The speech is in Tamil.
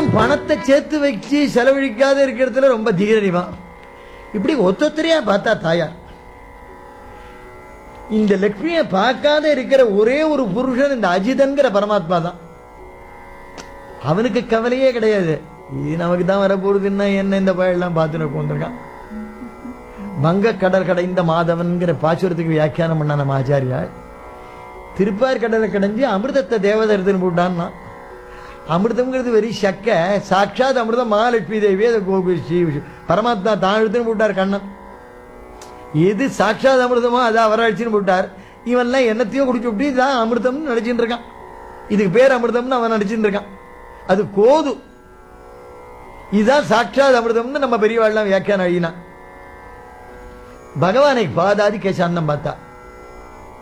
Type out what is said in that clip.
பணத்தை சேர்த்து வச்சு செலவழிக்காத இருக்கிறதுல ரொம்ப தீரறிவான் இப்படி ஒத்தொத்தரையா பார்த்தா தாயார் இந்த லக்ஷ்மியை பார்க்காத இருக்கிற ஒரே ஒரு புருஷன் இந்த அஜிதன்கிற பரமாத்மா தான் அவனுக்கு கவலையே கிடையாது இது நமக்கு தான் வரப்போகுதுன்னா என்ன இந்த பயெல்லாம் பார்த்துட்டு உட்காந்துருக்கான் வங்க கடல் கடைந்த மாதவன்கிற பாசுரத்துக்கு வியாக்கியானம் பண்ண நம்ம ஆச்சாரியார் திருப்பார் கடலை கடைஞ்சு அமிர்தத்தை தேவதரத்தின் போட்டான்னா அமிர்தம்ங்கிறது வெறி சக்க சாட்சாத் அமிர்தம் மகாலட்சுமி தேவி அதை கோபி ஸ்ரீ விஷ்ணு. பரமாத்மா தான் எடுத்துன்னு போட்டார் கண்ணன் எது சாட்சாத் அமிர்தமோ அதை அவர் அடிச்சுன்னு போட்டார் இவன்லாம் என்னத்தையோ குடிச்சு விட்டு இதான் அமிர்தம்னு நினைச்சிட்டு இருக்கான் இதுக்கு பேர் அமிர்தம்னு அவன் நினைச்சிட்டு இருக்கான் அது கோது இதுதான் சாட்சாத் அமிர்தம்னு நம்ம பெரியவாள்லாம் வியாக்கியானம் எழுதினான் பகவானை பாதாதி கேசாந்தம் பார்த்தா